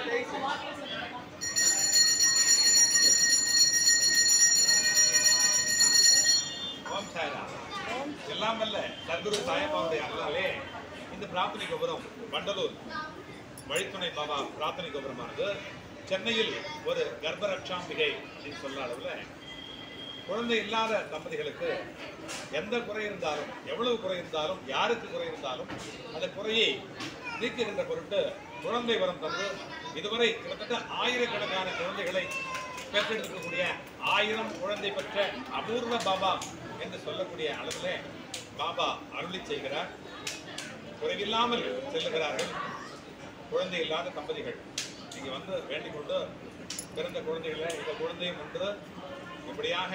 ஓம் சாய்ராம் எல்லாம் வல்ல சத்குரு சாயபாவுடைய அருளாலே இந்த பிரார்த்தனை கோபுரம் வண்டலூர் வழித்துணை பாபா பிரார்த்தனை கோபுரமானது சென்னையில் ஒரு கர்ப்பரட்சாம்பிகை அப்படின்னு சொல்ல அளவுல குழந்தை இல்லாத தம்பதிகளுக்கு எந்த குறை இருந்தாலும் எவ்வளவு குறை இருந்தாலும் யாருக்கு குறை இருந்தாலும் அந்த குறையை நீக்குகின்ற பொருட்டு குழந்தை வரம் தந்து இதுவரை கிட்டத்தட்ட ஆயிரக்கணக்கான குழந்தைகளை பெற்றெடுக்கக்கூடிய ஆயிரம் குழந்தை பெற்ற அபூர்வ பாபா என்று சொல்லக்கூடிய அளவிலே பாபா அருளி செய்கிறார் குறைவில்லாமல் செல்லுகிறார்கள் குழந்தை இல்லாத தம்பதிகள் இங்கே வந்து வேண்டிக் கொண்டு பிறந்த குழந்தைகளை இந்த குழந்தையும் ஒன்று இப்படியாக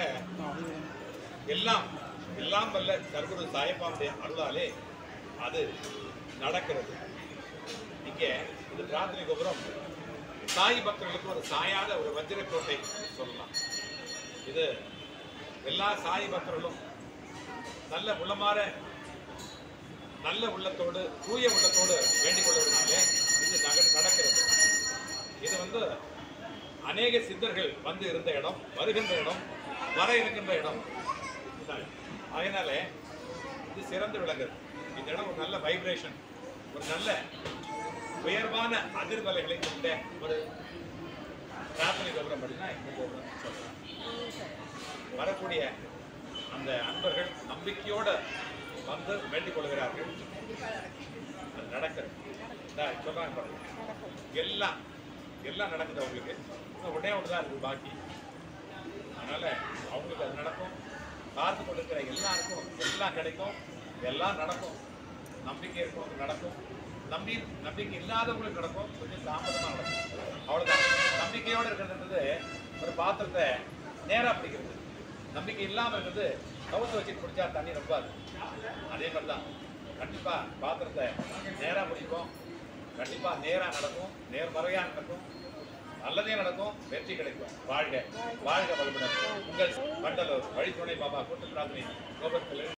எல்லாம் எல்லாம் வல்ல சர்க்குரு சாயப்பாவுடைய அருளாலே அது நடக்கிறது இங்கே இந்த பிரார்த்தனை கோபுரம் சாய் பக்தர்களுக்கு ஒரு சாயாத ஒரு வஜ்ரக்கோட்டை சொல்லலாம் இது எல்லா சாய் பக்தர்களும் நல்ல உள்ளமாற நல்ல உள்ளத்தோடு தூய உள்ளத்தோடு வேண்டிக் கொள்வதனாலே இது நக நடக்கிறது இது வந்து அநேக சித்தர்கள் வந்து இருந்த இடம் வருகின்ற இடம் வர இருக்கின்ற இடம் இதுதான். அதனாலே இது சிறந்து விளங்குது இந்த இடம் ஒரு நல்ல வைப்ரேஷன் ஒரு நல்ல உயர்வான அதிர்வலைகளை கொண்ட ஒரு பிரார்த்தனை கோபுரம் அப்படின்னா இந்த கோபுரம் சொல்லலாம் வரக்கூடிய அந்த அன்பர்கள் நம்பிக்கையோட வந்து வேண்டிக் கொள்கிறார்கள் அது நடக்கிறது இந்தா சொல்றாங்க பாருங்க எல்லாம் எல்லாம் நடக்குது அவங்களுக்கு இன்னும் ஒன்றே ஒன்று தான் இருக்குது பாக்கி அதனால அவங்களுக்கு அது நடக்கும் பார்த்து கொண்டிருக்கிற எல்லாருக்கும் எல்லாம் கிடைக்கும் எல்லாம் நடக்கும் நம்பிக்கை இருக்கும் அது நடக்கும் நம்பி நம்பிக்கை இல்லாதவங்களுக்கு நடக்கும் கொஞ்சம் தாமதமாக நடக்கும் அவ்வளோதான் நம்பிக்கையோடு இருக்கிறதுன்றது ஒரு பாத்திரத்தை நேராக பிடிக்கிறது நம்பிக்கை இல்லாமல் இருக்கிறது கவுத்து வச்சு பிடிச்சா தண்ணி ரொம்பாது அதே மாதிரி தான் கண்டிப்பாக பாத்திரத்தை நேராக பிடிப்போம் கண்டிப்பாக நேராக நடக்கும் நேர்மறையாக நடக்கும் நல்லதே நடக்கும் வெற்றி கிடைக்கும் வாழ்க வாழ்க வளமுடன் உங்கள் மண்டலூர் வழித்துணை பாபா கூட்டு பிரார்த்தனை கோபத்தில்